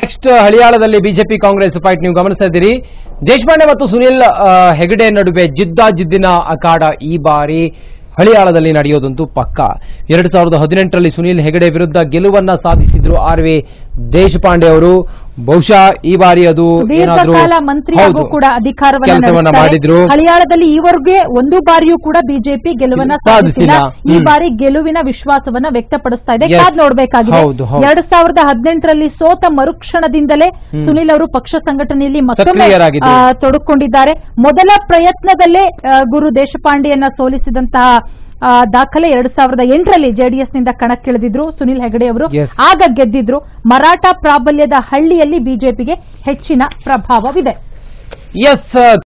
Next ಹಳಿಯಾಳದಲ್ಲಿ BJP Congress fight ನೀವು ಗಮನಿಸ್ತಾ ಇದ್ದೀರಿ ದೇಶಪಾಂಡೆ ಮತ್ತು ಸುನಿಲ್ ಆ, ಹೆಗಡೆ ನಡುವೆ ಜಿದ್ದಾಜಿದ್ದಿನ ಅಖಾಡ ಈ ಬಾರಿ ಹಳಿಯಾಳದಲ್ಲಿ ನಡೆಯೋದಂತೂ ಪಕ್ಕ ಎರಡ್ ಸಾವಿರದ ಹದಿನೆಂಟರಲ್ಲಿ ಸುನಿಲ್ ಹೆಗಡೆ ವಿರುದ್ಧ ಗೆಲುವನ್ನ ಸಾಧಿಸಿದ್ರು ಆರ್ ವಿ ದೇಶಪಾಂಡೆ ಅವರು ಬಹುಶಃ ಈ ಬಾರಿ ಅದು ಏನಾದ್ರೂ- ದೀರ್ಘಕಾಲ ಮಂತ್ರಿಯಾಗೂ ಹೌದು, ಕೂಡ ಅಧಿಕಾರವನ್ನ ಕೆಲಸವನ್ನ ನಡೆಸ್ತಾರೆ. ಮಾಡಿದ್ರು ಹಳಿಯಾಳದಲ್ಲಿ ಈವರೆಗೆ ಒಂದು ಬಾರಿಯೂ ಕೂಡ ಬಿಜೆಪಿ ಗೆಲುವನ್ನ ಸಾಧಿಸಿಲ್ಲ ಸಾಧಿಸಿಲ್ಲ. ಈ ಹ್ಮ್. ಬಾರಿ ಗೆಲುವಿನ ವಿಶ್ವಾಸವನ್ನ ವ್ಯಕ್ತಪಡಿಸ್ತಾ ಇದೆ Yes. ಕಾದ್ ನೋಡ್ಬೇಕಾಗಿದೆ ಹೌದು, ಹೌದು. ಎರಡ್ ಸಾವಿರದ ಹದಿನೆಂಟರಲ್ಲಿ ಸೋತ ಮರುಕ್ಷಣದಿಂದಲೇ ಹ್ಮ್. ಸುನಿಲ್ ಅವರು ಪಕ್ಷ ಸಂಘಟನೆಯಲ್ಲಿ ಮತ್ತೊಮ್ಮೆ ಸಕ್ರಿಯರಾಗಿದ್ರು. ಆ, ತೊಡಕೊಂಡಿದ್ದಾರೆ ಮೊದಲ ಪ್ರಯತ್ನದಲ್ಲೇ ಆ, ಗುರು ದೇಶಪಾಂಡೆಯನ್ನ ಸೋಲಿಸಿದಂತಹ ಆ, ದಾಖಲೆ ಎರಡ್ ಸಾವಿರದ ಎಂಟರಲ್ಲಿ ಜೆಡಿಎಸ್ ನಿಂದ ಕಣಕ್ಕಿಳಿದಿದ್ರು ಸುನಿಲ್ ಹೆಗಡೆ ಅವರು Yes. ಆಗ ಗೆದ್ದಿದ್ರು ಮರಾಠ ಪ್ರಾಬಲ್ಯದ ಹಳ್ಳಿಯಲ್ಲಿ ಬಿಜೆಪಿಗೆ ಹೆಚ್ಚಿನ ಪ್ರಭಾವವಿದೆ ಎಸ್